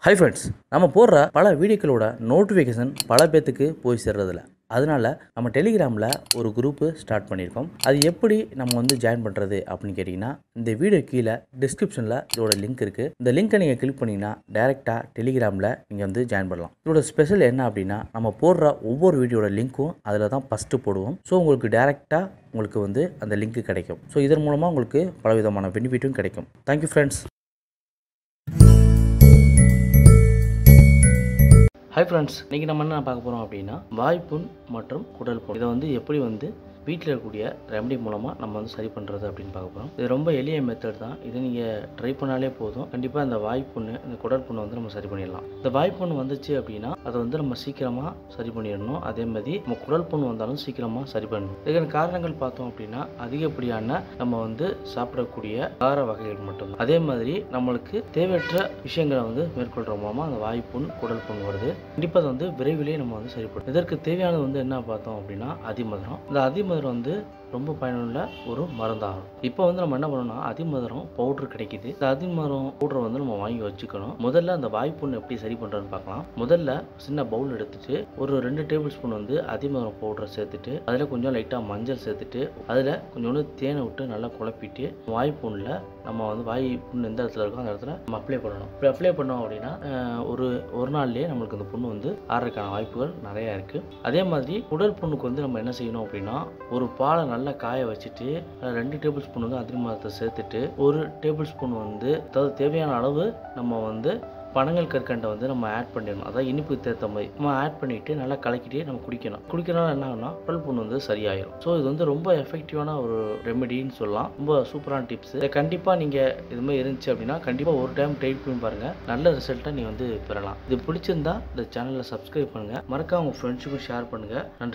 hi friends நம்ம போடுற பல வீடியோக்களோட நோட்டிஃபிகேஷன் பல பேத்துக்கு போய் சேர்றதில்ல அதனால நம்ம டெலிகிராமில் ஒரு குரூப்பு ஸ்டார்ட் பண்ணியிருக்கோம் அது எப்படி நம்ம வந்து ஜாயின் பண்ணுறது அப்படின்னு கேட்டிங்கன்னா இந்த வீடியோ கீழே டிஸ்கிரிப்ஷனில் இதோட லிங்க் இருக்குது இந்த லிங்க்கை நீங்கள் கிளிக் பண்ணிங்கன்னா டேரெக்டாக டெலிகிராமில் நீங்கள் வந்து ஜாயின் பண்ணலாம் இதோட ஸ்பெஷல் என்ன அப்படின்னா நம்ம போடுற ஒவ்வொரு வீடியோட லிங்க்கும் அதில் தான் ஃபஸ்ட்டு போடுவோம் ஸோ உங்களுக்கு டேரெக்டாக உங்களுக்கு வந்து அந்த லிங்க் கிடைக்கும் ஸோ இதன் மூலமாக உங்களுக்கு பலவிதமான பெனிஃபிட்டும் கிடைக்கும் தேங்க்யூ ஃப்ரெண்ட்ஸ் ஹாய் ஃப்ரெண்ட்ஸ் இன்றைக்கி நம்ம என்ன பார்க்க போகிறோம் அப்படின்னா வாய்ப்புண் மற்றும் குடல் புண் இதை வந்து எப்படி வந்து வீட்டில் இருக்கக்கூடிய ரெமடி மூலமாக நம்ம வந்து சரி பண்ணுறது அப்படின்னு பார்க்க போகிறோம் இது ரொம்ப எளிய மெத்தட் தான் இதை நீங்கள் ட்ரை பண்ணாலே போதும் கண்டிப்பாக இந்த வாய்ப்புண்ணு இந்த குடல் புண்ணை வந்து நம்ம சரி பண்ணிடலாம் இந்த வாய்ப்புண்ணு வந்துச்சு அப்படின்னா அதை வந்து நம்ம சீக்கிரமாக சரி பண்ணிடணும் அதே மாதிரி நம்ம குடல் புண்ணு வந்தாலும் சீக்கிரமாக சரி பண்ணணும் இதுக்கான காரணங்கள் பார்த்தோம் அப்படின்னா அதிகப்படியான நம்ம வந்து சாப்பிடக்கூடிய ஆகார வகைகள் மட்டும்தான் அதே மாதிரி நம்மளுக்கு தேவையற்ற விஷயங்களை வந்து மேற்கொள்கிற மூலமாக அந்த வாய்ப்புண் குடல் புண் வருது கண்டிப்பாக அதை வந்து விரைவிலே நம்ம வந்து சரிப்படும் இதற்கு தேவையானது வந்து என்ன பார்த்தோம் அப்படின்னா அதிமதுரம் இந்த அதிமதுரம் வந்து ரொம்ப பயனுள்ள ஒரு மருந்தாகும் இப்போ வந்து நம்ம என்ன பண்ணணும்னா அதிமதுரம் பவுடர் கிடைக்குது இந்த அதிமதுரம் பவுடர் வந்து நம்ம வாங்கி வச்சுக்கணும் முதல்ல அந்த வாய்ப்புண்ணு எப்படி சரி பண்ணுறதுன்னு பார்க்கலாம் முதல்ல சின்ன பவுல் எடுத்துட்டு ஒரு ரெண்டு டேபிள் ஸ்பூன் வந்து அதிமதுரம் பவுடரை சேர்த்துட்டு அதில் கொஞ்சம் லைட்டாக மஞ்சள் சேர்த்துட்டு அதில் கொஞ்சோண்டு தேனை விட்டு நல்லா குழப்பிட்டு வாய்ப்புண்ணில் நம்ம வந்து வாய் புண்ணு எந்த இடத்துல இருக்கோ அந்த இடத்துல நம்ம அப்ளை பண்ணணும் இப்படி அப்ளை பண்ணோம் அப்படின்னா அஹ், ஒரு ஒரு நாள்லயே நம்மளுக்கு அந்த புண்ணு வந்து ஆறதுக்கான வாய்ப்புகள் நிறையா இருக்குது அதே மாதிரி உடல் புண்ணுக்கு வந்து நம்ம என்ன செய்யணும் அப்படின்னா ஒரு பாலை நல்லா காய வச்சுட்டு அதுல ரெண்டு டேபிள் ஸ்பூன் வந்து அதிர்மாதத்தை சேர்த்துட்டு ஒரு டேபிள் ஸ்பூன் வந்து அதாவது தேவையான அளவு நம்ம வந்து பனங்கள் கற்கண்டை வந்து நம்ம ஆட் பண்ணிடணும் அதாவது இனிப்பு தேர்த்த மாதிரி நம்ம ஆட் பண்ணிட்டு நல்லா கலக்கிட்டே நம்ம குடிக்கணும் குடிக்கிறனால என்ன ஆகும்னா உடல் புண்ணு வந்து சரியாயிரும் ஸோ இது வந்து ரொம்ப எஃபெக்டிவான ஒரு ரெமெடின்னு சொல்லலாம் ரொம்ப சூப்பரான டிப்ஸ் இதை கண்டிப்பாக நீங்கள் இது மாதிரி இருந்துச்சு அப்படின்னா கண்டிப்பாக ஒரு டைம் ட்ரை பண்ணி பாருங்கள் நல்ல ரிசல்ட்டை நீங்கள் வந்து பெறலாம் இது பிடிச்சிருந்தா இந்த சேனலை சப்ஸ்கிரைப் பண்ணுங்கள் மறக்காம உங்கள் ஃப்ரெண்ட்ஸுக்கும் ஷேர் பண்ணுங்கள் நன்றி